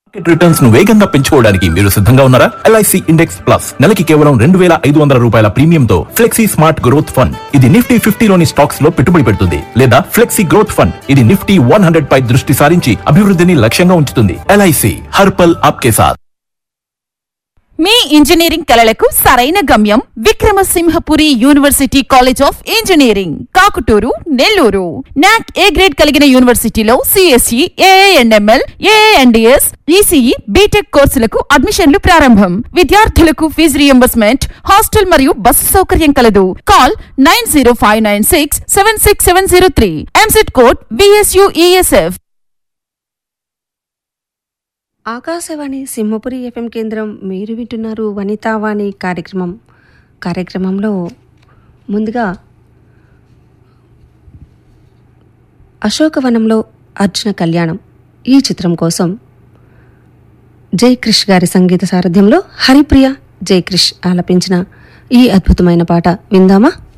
market returns ను వేగంగా పెంచుకోవడానికి మీరు సిద్ధంగా ఉన్నారా ఎల్ఐసి ఇండెక్స్ ప్లస్ నెలకి కేవలం రెండు వేల ఐదు వందల రూపాయల ప్రీమియంతో ఫ్లెక్సీ స్మార్ట్ గ్రోత్ ఫండ్ ఇది నిఫ్టీ ఫిఫ్టీలోని స్టాక్స్ లో పెట్టుబడి పెడుతుంది లేదా ఫ్లెక్సీ గ్రోత్ ఫండ్ ఇది నిఫ్టీ వన్ హండ్రెడ్ పై దృష్టి సారించి అభివృద్ధిని లక్ష్యంగా ఉంచుతుంది ఎల్ఐసి హర్పల్ ఆప్కే సాత్ మీ ఇంజనీరింగ్ కలలకు సరైన గమ్యం Vikramasimhapuri university college of engineering Kakuturu Nellore NAAC A grade కలిగిన యూనివర్సిటీలో CSE AIML AIDS ECE BTech కోర్సులకు అడ్మిషన్లు ప్రారంభం విద్యార్థులకు ఫీజు రియంబర్స్మెంట్ హాస్టల్ మరియు బస్సు సౌకర్యం కలదు call nine zero five nine six seven six seven zero three EAMCET code BSUESF Akashvani Simhapuri FM కేంద్రం మీరు వింటున్నారు వనితావాణి కార్యక్రమం కార్యక్రమంలో ముందుగా అశోకవనంలో అర్జున కళ్యాణం ఈ చిత్రం కోసం జయక్రిష్ గారి సంగీత సారథ్యంలో హరిప్రియ జయక్రిష్ ఆలపించిన ఈ అద్భుతమైన పాట విందామా